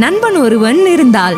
நண்பன் ஒருவன் இருந்தால்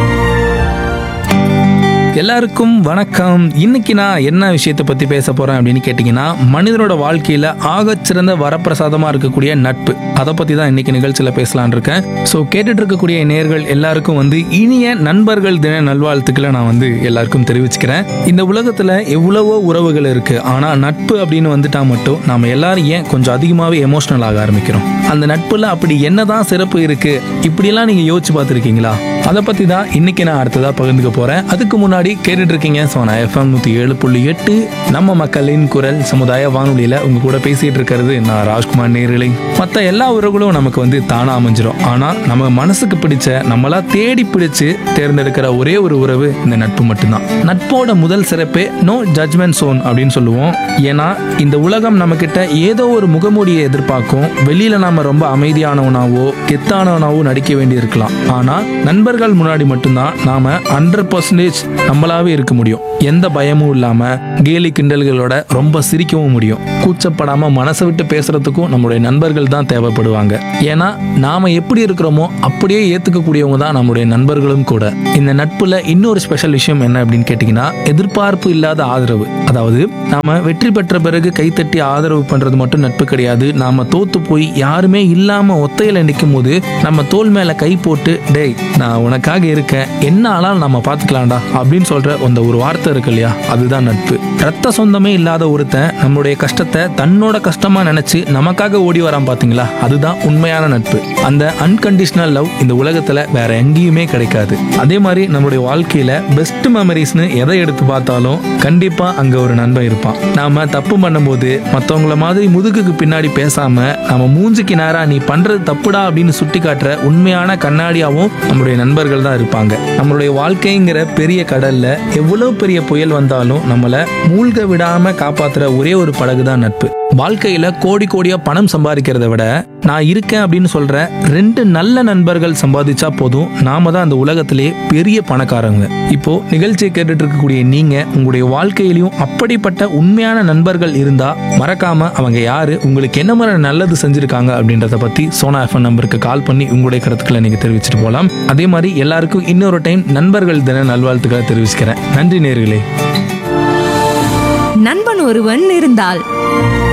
எல்லாருக்கும் வணக்கம் இன்னைக்கு நான் என்ன விஷயத்தை பத்தி பேச போறேன் அப்படின்னு கேட்டிங்கன்னா மனிதனோட வாழ்க்கையில ஆகச்சிறந்த வரப்பிரசாதமா இருக்கக்கூடிய நட்பு அதை பத்தி தான் இன்னைக்கு நிகழ்ச்சியில பேசலாம்னு இருக்கேன் ஸோ கேட்டுட்டு இருக்கக்கூடிய நேர்கள் எல்லாருக்கும் வந்து இனிய நண்பர்கள் தின நல்வாழ்த்துக்களை நான் வந்து எல்லாருக்கும் தெரிவிச்சுக்கிறேன் இந்த உலகத்துல எவ்வளவோ உறவுகள் இருக்கு ஆனா நட்பு அப்படின்னு வந்துட்டா மட்டும் நாம எல்லாரும் ஏன் கொஞ்சம் அதிகமாவே எமோஷனல் ஆக ஆரம்பிக்கிறோம் அந்த நட்புல அப்படி என்னதான் சிறப்பு இருக்கு இப்படியெல்லாம் நீங்க யோசிச்சு பார்த்துருக்கீங்களா அதை பத்தி தான் இன்னைக்கு நான் அடுத்ததா பகிர்ந்துக்க போறேன் அதுக்கு முன்னாடி கேட்டுட்டு இருக்கீங்க சோனா எஃப்எம் நூத்தி ஏழு புள்ளி எட்டு நம்ம மக்களின் குரல் சமுதாய வானொலியில உங்க கூட பேசிட்டு இருக்கிறது நான் ராஜ்குமார் நேரிலை மத்த எல்லா உறவுகளும் நமக்கு வந்து தானா அமைஞ்சிரும் ஆனா நம்ம மனசுக்கு பிடிச்ச நம்மளா தேடி பிடிச்சு தேர்ந்தெடுக்கிற ஒரே ஒரு உறவு இந்த நட்பு மட்டும்தான் நட்போட முதல் சிறப்பே நோ ஜட்மெண்ட் சோன் அப்படின்னு சொல்லுவோம் ஏன்னா இந்த உலகம் நம்ம கிட்ட ஏதோ ஒரு முகமூடியை எதிர்பார்க்கும் வெளியில நாம ரொம்ப அமைதியானவனாவோ கெத்தானவனாவோ நடிக்க வேண்டி இருக்கலாம் ஆனா நண்பர்கள் முன்னாடி மட்டும்தான் நாம ஹண்ட்ரட் பர்சன்டேஜ் நம்மளாவே இருக்க முடியும் எந்த பயமும் இல்லாம கேலி கிண்டல்களோட ரொம்ப சிரிக்கவும் முடியும் கூச்சப்படாம மனசை விட்டு பேசுறதுக்கும் நம்மளுடைய நண்பர்கள் தான் தேவைப்படுவாங்க ஏன்னா நாம எப்படி இருக்கிறோமோ அப்படியே ஏத்துக்கக்கூடியவங்க தான் நம்மளுடைய நண்பர்களும் கூட இந்த நட்புல இன்னொரு ஸ்பெஷல் விஷயம் என்ன அப்படின்னு கேட்டீங்கன்னா எதிர்பார்ப்பு இல்லாத ஆதரவு அதாவது நாம வெற்றி பெற்ற பிறகு கைத்தட்டி ஆதரவு பண்றது மட்டும் நட்பு கிடையாது நாம தோத்து போய் யாருமே இல்லாம ஒத்தையில நிற்கும் போது நம்ம தோல் மேல கை போட்டு டேய் நான் உனக்காக இருக்கேன் என்ன ஆனாலும் நம்ம பாத்துக்கலாம்டா அப்படின்னு சொல்ற அந்த ஒரு வார்த்தை இருக்கு இல்லையா அதுதான் நட்பு ரத்த சொந்தமே இல்லாத ஒருத்தன் நம்மளுடைய கஷ்டத்தை தன்னோட கஷ்டமா நினைச்சு நமக்காக ஓடி வரான் பாத்தீங்களா அதுதான் உண்மையான நட்பு அந்த அன்கண்டிஷனல் லவ் இந்த உலகத்துல வேற எங்கேயுமே கிடைக்காது அதே மாதிரி நம்மளுடைய வாழ்க்கையில பெஸ்ட் மெமரிஸ்னு எதை எடுத்து பார்த்தாலும் கண்டிப்பா அங்க ஒரு நண்பன் இருப்பான் நாம தப்பு பண்ணும்போது மத்தவங்கள மாதிரி முதுகுக்கு பின்னாடி பேசாம நம்ம மூஞ்சிக்கு நேரா நீ பண்றது தப்புடா அப்படின்னு சுட்டி காட்டுற உண்மையான கண்ணாடியாவும் நம்மளுடைய நண்பர்கள் தான் இருப்பாங்க நம்மளுடைய வாழ்க்கைங்கிற பெரிய கடல்ல எவ்வளவு பெரிய புயல் வந்தாலும் நம்மள மூழ்க விடாம காப்பாத்துற ஒரே ஒரு படகு தான் நட்பு வாழ்க்கையில கோடி கோடியா பணம் சம்பாதிக்கிறத விட நான் இருக்கேன் அப்படின்னு சொல்ற ரெண்டு நல்ல நண்பர்கள் சம்பாதிச்சா போதும் நாம தான் அந்த உலகத்திலேயே பெரிய பணக்காரங்க இப்போ நிகழ்ச்சியை கேட்டுட்டு இருக்கக்கூடிய நீங்க உங்களுடைய வாழ்க்கையிலையும் அப்படிப்பட்ட உண்மையான நண்பர்கள் இருந்தா மறக்காம அவங்க யாரு உங்களுக்கு என்ன மாதிரி நல்லது செஞ்சிருக்காங்க அப்படின்றத பத்தி சோனா எஃப்எம் நம்பருக்கு கால் பண்ணி உங்களுடைய கருத்துக்களை நீங்க தெரிவிச்சிட்டு போகலாம் அதே மாதிரி எல்லாருக்கும் இன்னொரு டைம் நண்பர்கள் தின நல்வாழ்த்துக்களை தெரிவிச்சுக்கிறேன் நன்றி நேர்களே நண்பன் ஒருவன் இருந்தால்